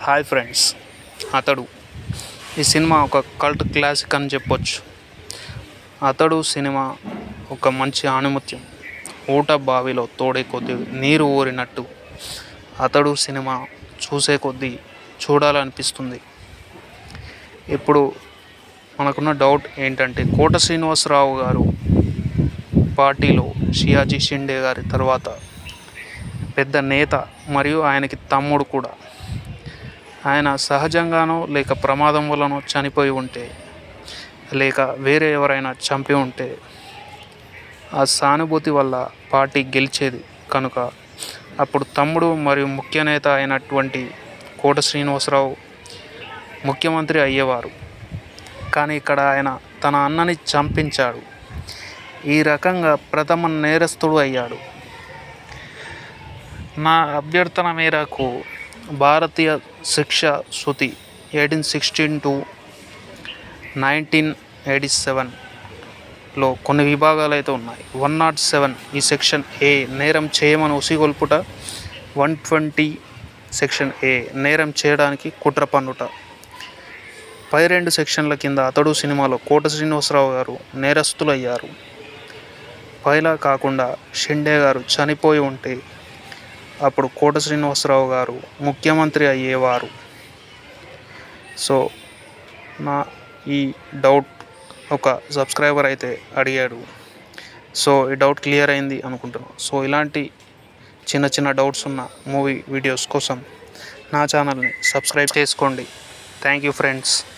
hi friends అతడు ఈ cinema ఒక కల్ట్ క్లాసిక్ అని చెప్పొచ్చు అతడు సినిమా ఒక మంచి ఆణిముత్యం ఊట బావిలో తోడే కొద్దీ నీరు ఊరినట్టు అతడు సినిమా చూసే కొద్దీ చూడాలనిపిస్తుంది ఇప్పుడు మనకున్న డౌట్ ఏంటంటే కోట శ్రీనివాసరావు గారు పార్టీలో షియాజీ షిండే గారి తర్వాత పెద్ద నేత మరియు ఆయనకి తమ్ముడు కూడా ఆయన సహజంగానో లేక ప్రమాదం వలనో చనిపోయి ఉంటే లేక వేరే ఎవరైనా చంపి ఉంటే ఆ సానుభూతి వల్ల పార్టీ గెలిచేది కనుక అప్పుడు తమ్ముడు మరియు ముఖ్య నేత అయినటువంటి కోట శ్రీనివాసరావు ముఖ్యమంత్రి అయ్యేవారు కానీ ఇక్కడ ఆయన తన అన్నని చంపించాడు ఈ రకంగా ప్రథమ నేరస్తుడు అయ్యాడు నా అభ్యర్థన మేరకు భారతీయ శిక్ష శృతి eighteen sixteen to nineteen eighty సెవెన్లో కొన్ని విభాగాలు అయితే ఉన్నాయి వన్ నాట్ సెవెన్ ఈ సెక్షన్ ఏ నేరం చేయమని ఉసిగొల్పుట వన్ ట్వంటీ సెక్షన్ ఏ నేరం చేయడానికి కుట్ర పన్నుట పై రెండు సెక్షన్ల కింద అతడు సినిమాలో కోట శ్రీనివాసరావు గారు నేరస్తులయ్యారు పైలా కాకుండా షిండే గారు చనిపోయి ఉంటే అప్పుడు కోట శ్రీనివాసరావు గారు ముఖ్యమంత్రి అయ్యేవారు సో నా ఈ డౌట్ ఒక సబ్స్క్రైబర్ అయితే అడిగాడు సో ఈ డౌట్ క్లియర్ అయింది అనుకుంటున్నాను సో ఇలాంటి చిన్న చిన్న డౌట్స్ ఉన్న మూవీ వీడియోస్ కోసం నా ఛానల్ని సబ్స్క్రైబ్ చేసుకోండి థ్యాంక్ యూ ఫ్రెండ్స్